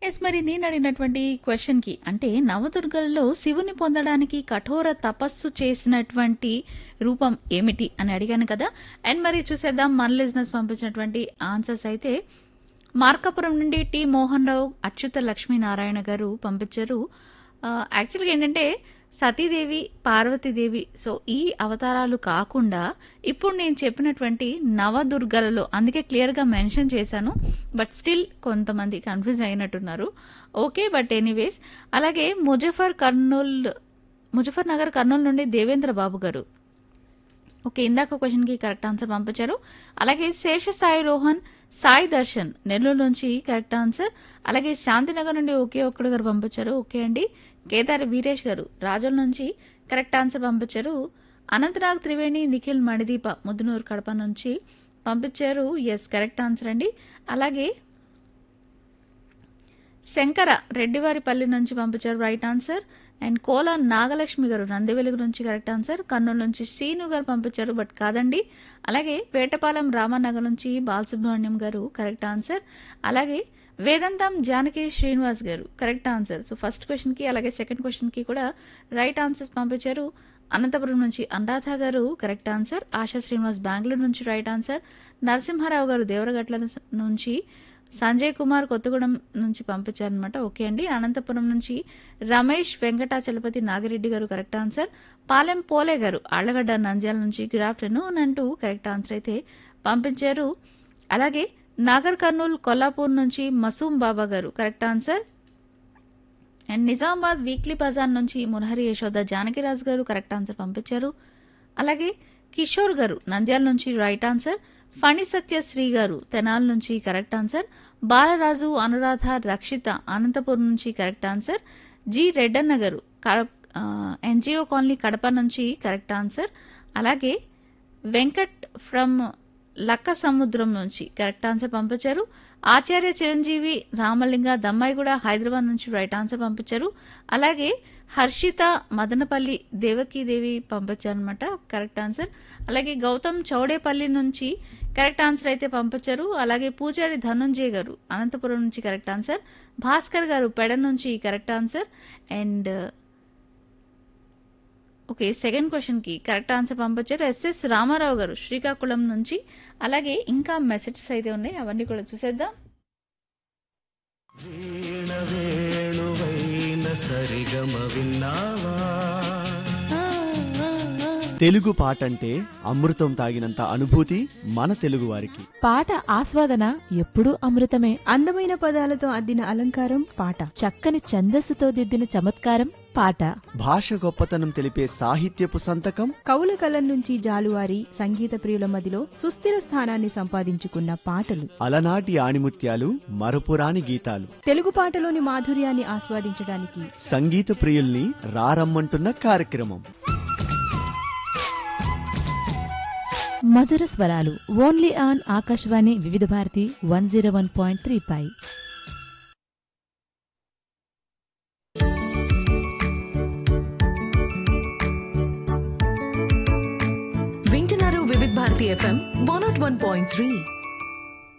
yes మరి నేను అడిగినటువంటి క్వశ్చన్కి అంటే నవదుర్గల్లో శివుని పొందడానికి కఠోర తపస్సు చేసినటువంటి రూపం ఏమిటి అని అడిగాను కదా అండ్ మరి చూసేద్దాం మన లిజినెస్ పంపించినటువంటి ఆన్సర్స్ అయితే మార్కాపురం నుండి టి మోహన్ రావు అచ్యుత లక్ష్మీనారాయణ గారు పంపించారు ఆ, యాక్చువల్గా ఏంటంటే సతీదేవి పార్వతీదేవి సో ఈ అవతారాలు కాకుండా ఇప్పుడు నేను చెప్పినటువంటి నవదుర్గలలో అందుకే క్లియర్గా మెన్షన్ చేశాను బట్ స్టిల్ కొంతమంది కన్ఫ్యూజ్ అయినట్టున్నారు ఓకే బట్ ఎనీవేస్ అలాగే ముజఫర్ కర్నూల్ ముజఫర్ నగర్ కర్నూలు నుండి దేవేంద్ర బాబు గారు ఓకే ఇందాక క్వశ్చన్కి కరెక్ట్ ఆన్సర్ పంపించారు అలాగే శేష సాయి రోహన్ సాయి దర్శన్ నెల్లూరు నుంచి కరెక్ట్ ఆన్సర్ అలాగే శాంతినగర్ నుండి ఒకే ఒక్కడు గారు పంపించారు ఓకే అండి కేదారి వీరేష్ గారు రాజుల నుంచి కరెక్ట్ ఆన్సర్ పంపించారు అనంతనాగ్ త్రివేణి నిఖిల్ మణిదీప ముద్దునూరు కడప నుంచి పంపించారు ఎస్ కరెక్ట్ ఆన్సర్ అండి అలాగే శంకర రెడ్డివారిపల్లి నుంచి పంపించారు right answer and Kola Nagalakshmi garu Nandivelugu నుంచి కరెక్ట్ ఆన్సర్ కర్నూలు నుంచి శ్రీను గారు పంపించారు బట్ కాదండి అలాగే పేటపాలెం రామనగర్ నుంచి బాలసుబ్రహ్మణ్యం గారు కరెక్ట్ ఆన్సర్ అలాగే వేదాంతం జానకి శ్రీనివాస్ గారు కరెక్ట్ ఆన్సర్ సో ఫస్ట్ క్వశ్చన్కి అలాగే సెకండ్ క్వశ్చన్కి కూడా రైట్ ఆన్సర్స్ పంపించారు అనంతపురం నుంచి అనురాధ గారు కరెక్ట్ ఆన్సర్ ఆశా శ్రీనివాస్ బెంగళూరు నుంచి రైట్ ఆన్సర్ నరసింహారావు గారు దేవరగట్ల నుంచి సంజయ్ కుమార్ కొత్తగూడెం నుంచి పంపించారనమాట ఓకే అండి అనంతపురం నుంచి రమేష్ వెంకటాచలపతి నాగిరెడ్డి గారు కరెక్ట్ ఆన్సర్ పాలెం పోలే గారు ఆళ్లగడ్డ నంద్యాల నుంచి గుడ్ ఆఫ్టర్నూన్ అంటూ కరెక్ట్ ఆన్సర్ అయితే పంపించారు అలాగే నాగర్ కర్నూల్ కొల్లాపూర్ నుంచి Masoom Baba garu correct answer and Nizamabad weekly బజార్ నుంచి మురహరి యశోద జానకిరాజు గారు కరెక్ట్ ఆన్సర్ పంపించారు అలాగే కిషోర్ గారు నంద్యాల నుంచి రైట్ ఆన్సర్ ఫణి సత్యశ్రీ గారు తెనాల నుంచి కరెక్ట్ ఆన్సర్ బాలరాజు అనురాధ రక్షిత అనంతపురం నుంచి కరెక్ట్ ఆన్సర్ జి రెడ్డన్న గారు ఎన్జిఓ కాలనీ కడప నుంచి కరెక్ట్ ఆన్సర్ అలాగే వెంకట్ ఫ్రమ్ లక్క సముద్రం నుంచి కరెక్ట్ ఆన్సర్ పంపించారు ఆచార్య చిరంజీవి రామలింగ దమ్మాయిగూడ హైదరాబాద్ నుంచి రైట్ ఆన్సర్ పంపించారు అలాగే హర్షిత మదనపల్లి దేవకీదేవి పంపించారనమాట కరెక్ట్ ఆన్సర్ అలాగే గౌతమ్ చౌడేపల్లి నుంచి కరెక్ట్ ఆన్సర్ అయితే పంపించారు అలాగే పూజారి ధనుంజయ్ గారు అనంతపురం నుంచి కరెక్ట్ ఆన్సర్ భాస్కర్ గారు పెడ నుంచి correct answer and okay second క్వశ్చన్కి కరెక్ట్ ఆన్సర్ పంపించారు ఎస్ఎస్ రామారావు గారు శ్రీకాకుళం నుంచి అలాగే ఇంకా మెసేజెస్ అయితే ఉన్నాయి అవన్నీ కూడా చూసేద్దాం వీణ వేణువైన సరిగమ విన్నావా తెలుగు పాట అంటే అమృతం తాగినంత అనుభూతి మన తెలుగువారికి పాట ఆస్వాదన ఎప్పుడూ అమృతమే అందమైన పదాలతో అద్దిన అలంకారం పాట చక్కని ఛందస్సుతో దిద్దిన చమత్కారం పాట భాష గొప్పతనం తెలిపే సాహిత్యపు సంతకం కవుల కలం నుంచి జాలువారి సంగీత ప్రియుల మదిలో సుస్థిర స్థానాన్ని సంపాదించుకున్న పాటలు అలనాటి ఆణిముత్యాలు మరపురాని గీతాలు తెలుగు పాటలోని మాధుర్యాన్ని ఆస్వాదించడానికి సంగీత ప్రియుల్ని రారమ్మంటున్న కార్యక్రమం మధుర స్వరాలు only on Akashvani Vividh Bharati one zero one point three పై వింటున్నారు Vividh Bharati FM one nought one point three